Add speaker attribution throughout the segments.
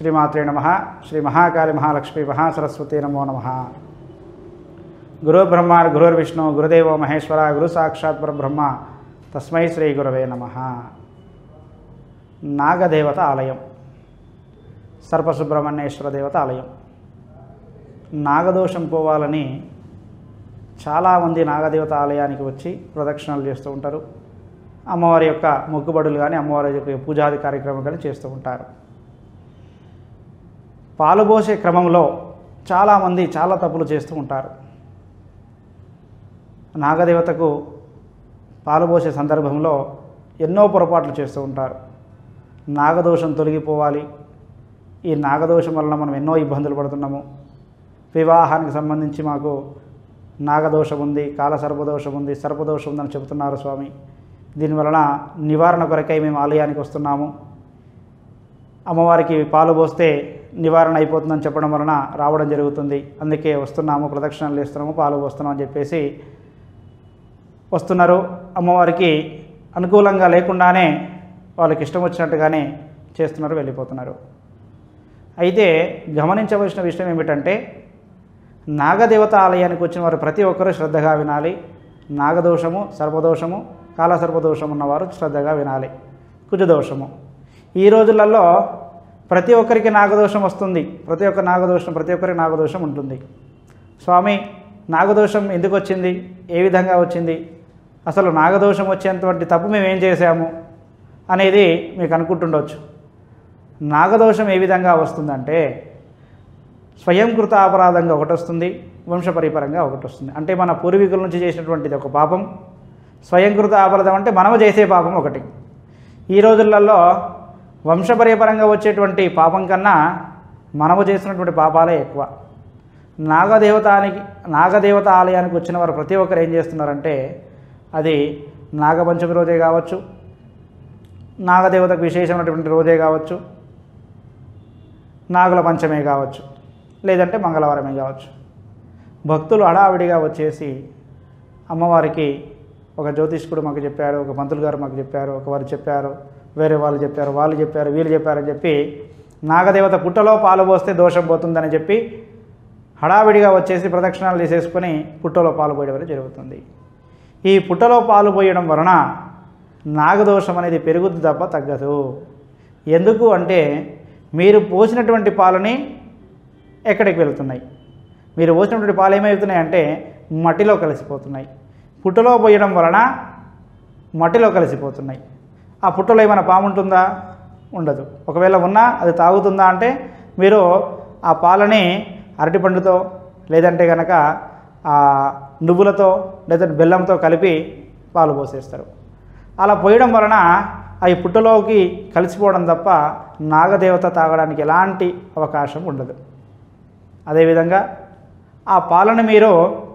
Speaker 1: శ్రీమాత్రే నమ శ్రీ మహాకాళి మహాలక్ష్మి మహాసరస్వతి నమో నమ గురు బ్రహ్మ గురుర్విష్ణు గురుదేవో మహేశ్వర గురు సాక్షాత్ పరబ్రహ్మ తస్మై శ్రీ గురవే నమ నాగదేవత ఆలయం సర్పసుబ్రహ్మణ్యేశ్వర దేవత ఆలయం నాగదోషం పోవాలని చాలామంది నాగదేవత ఆలయానికి వచ్చి ప్రదక్షిణలు చేస్తూ ఉంటారు అమ్మవారి యొక్క మొక్కుబడులు కానీ అమ్మవారి యొక్క పూజాది కార్యక్రమం కానీ చేస్తూ ఉంటారు పాలుపోసే క్రమంలో చాలామంది చాలా తప్పులు చేస్తూ ఉంటారు నాగదేవతకు పాలుపోసే సందర్భంలో ఎన్నో పొరపాట్లు చేస్తూ ఉంటారు నాగదోషం తొలగిపోవాలి ఈ నాగదోషం వలన మనం ఎన్నో ఇబ్బందులు పడుతున్నాము వివాహానికి సంబంధించి మాకు నాగదోషం ఉంది కాల సర్పదోషం ఉంది సర్పదోషం ఉందని చెబుతున్నారు స్వామి దీనివలన నివారణ కొరకై మేము ఆలయానికి వస్తున్నాము అమ్మవారికి పాలు పోస్తే నివారణ అయిపోతుందని చెప్పడం వలన రావడం జరుగుతుంది అందుకే వస్తున్నాము ప్రదక్షిణలు చేస్తున్నాము పాలు పోస్తున్నాం అని చెప్పేసి వస్తున్నారు అమ్మవారికి అనుకూలంగా లేకుండానే వాళ్ళకి ఇష్టం వచ్చినట్టుగానే చేస్తున్నారు వెళ్ళిపోతున్నారు అయితే గమనించవలసిన విషయం ఏమిటంటే నాగదేవత ఆలయానికి వచ్చిన వారు ప్రతి ఒక్కరూ శ్రద్ధగా వినాలి నాగదోషము సర్పదోషము కాలసర్పదోషం ఉన్నవారు శ్రద్ధగా వినాలి కుజదోషము ఈ రోజులలో ప్రతి ఒక్కరికి నాగదోషం వస్తుంది ప్రతి ఒక్క నాగదోషం ప్రతి ఒక్కరికి నాగదోషం ఉంటుంది స్వామి నాగదోషం ఎందుకు వచ్చింది ఏ విధంగా వచ్చింది అసలు నాగదోషం వచ్చేటువంటి తప్పు మేము ఏం చేశాము అనేది మీకు అనుకుంటుండొచ్చు నాగదోషం ఏ విధంగా వస్తుందంటే స్వయంకృత అపరాధంగా ఒకటి వస్తుంది వంశపరిపరంగా ఒకటి వస్తుంది అంటే మన పూర్వీకుల నుంచి చేసినటువంటిది ఒక పాపం స్వయంకృత అపరాధం అంటే మనము చేసే పాపం ఒకటి ఈ రోజులలో వంశపరిపరంగా వచ్చేటువంటి పాపం కన్నా మనము చేసినటువంటి పాపాలే ఎక్కువ నాగదేవతానికి నాగదేవత ఆలయానికి వచ్చిన వారు ప్రతి ఒక్కరు ఏం చేస్తున్నారంటే అది నాగపంచమి రోజే కావచ్చు నాగదేవతకు విశేషమైనటువంటి రోజే కావచ్చు నాగుల పంచమే కావచ్చు లేదంటే మంగళవారమే కావచ్చు భక్తులు హడావిడిగా వచ్చేసి అమ్మవారికి ఒక జ్యోతిష్కుడు మాకు చెప్పారు ఒక పంతులు గారు మాకు చెప్పారు ఒక వారు చెప్పారు వేరే వాళ్ళు చెప్పారు వాళ్ళు చెప్పారు వీళ్ళు చెప్పారని చెప్పి నాగదేవత పుట్టలో పాలు పోస్తే దోషం పోతుందని చెప్పి హడావిడిగా వచ్చేసి ప్రదక్షిణాలు తీసేసుకొని పుట్టలో పాలు పోయడం జరుగుతుంది ఈ పుట్టలో పాలు పోయడం వలన నాగదోషం అనేది పెరుగుద్ది తప్ప తగ్గదు ఎందుకు అంటే మీరు పోసినటువంటి పాలని ఎక్కడికి వెళ్తున్నాయి మీరు పోసినటువంటి పాలు ఏమవుతున్నాయి అంటే మట్టిలో కలిసిపోతున్నాయి పుట్టలో పోయడం వలన మట్టిలో కలిసిపోతున్నాయి ఆ పుట్టలో ఏమైనా పాము ఉంటుందా ఉండదు ఒకవేళ ఉన్నా అది తాగుతుందా అంటే మీరు ఆ పాలని అరటిపండుతో లేదంటే కనుక ఆ నువ్వులతో లేదంటే బెల్లంతో కలిపి పాలు పోసేస్తారు అలా పోయడం వలన అవి పుట్టలోకి కలిసిపోవడం తప్ప నాగదేవత తాగడానికి ఎలాంటి అవకాశం ఉండదు అదేవిధంగా ఆ పాలను మీరు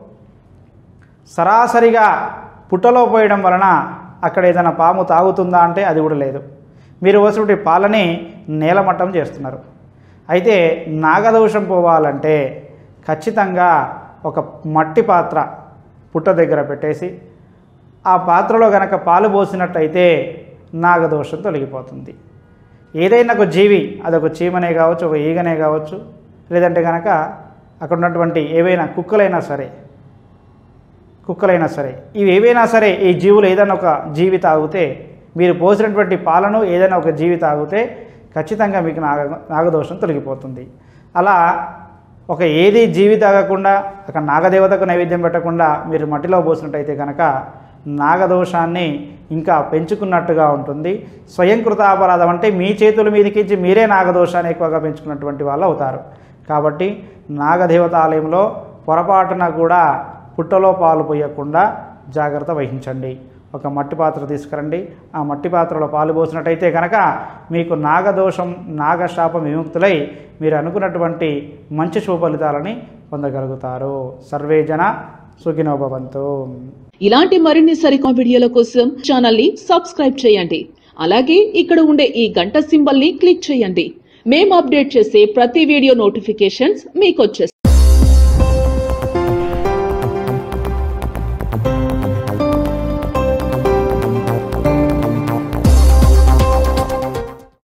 Speaker 1: సరాసరిగా పుట్టలో పోయడం వలన అక్కడ ఏదైనా పాము తాగుతుందా అంటే అది కూడా లేదు మీరు వచ్చినటువంటి పాలని నేలమట్టం చేస్తున్నారు అయితే నాగదోషం పోవాలంటే ఖచ్చితంగా ఒక మట్టి పాత్ర పుట్ట దగ్గర పెట్టేసి ఆ పాత్రలో గనక పాలు పోసినట్టయితే నాగదోషం తొలగిపోతుంది ఏదైనా ఒక జీవి అదొక చీమనే కావచ్చు ఒక ఈగనే కావచ్చు లేదంటే కనుక అక్కడ ఉన్నటువంటి ఏవైనా కుక్కలైనా సరే కుక్కలైనా సరే ఇవి ఏవైనా సరే ఈ జీవులు ఏదైనా ఒక జీవి తాగితే మీరు పోసినటువంటి పాలను ఏదైనా ఒక జీవి తాగితే ఖచ్చితంగా మీకు నాగ నాగదోషం తొలగిపోతుంది అలా ఒక ఏది జీవి తాగకుండా అక్కడ నాగదేవతకు నైవేద్యం పెట్టకుండా మీరు మట్టిలో పోసినట్టయితే కనుక నాగదోషాన్ని ఇంకా పెంచుకున్నట్టుగా ఉంటుంది స్వయంకృత అపరాధం అంటే మీ చేతుల మీదకించి మీరే నాగదోషాన్ని ఎక్కువగా పెంచుకున్నటువంటి వాళ్ళు అవుతారు కాబట్టి నాగదేవత ఆలయంలో పొరపాటున కూడా పుట్టలో పాలు పోయకుండా జాగ్రత్త వహించండి ఒక మట్టి పాత్ర తీసుకురండి ఆ మట్టి పాత్రలో పాలు పోసినట్టయితే కనుక మీకు నాగదోషం నాగశాపం విముక్తులై మీరు అనుకున్నటువంటి మంచి శుభ ఫలితాలని పొందగలుగుతారు సర్వే జన సుఖినోభవంతు
Speaker 2: ఇలాంటి మరిన్ని సరికొత్త వీడియోల కోసం ఛానల్ ని సబ్స్క్రైబ్ చేయండి అలాగే ఇక్కడ ఉండే ఈ గంట సింబల్ ని క్లిక్ చేయండి మేము అప్డేట్ చేసే ప్రతి వీడియో నోటిఫికేషన్స్ మీకు వచ్చేస్తాయి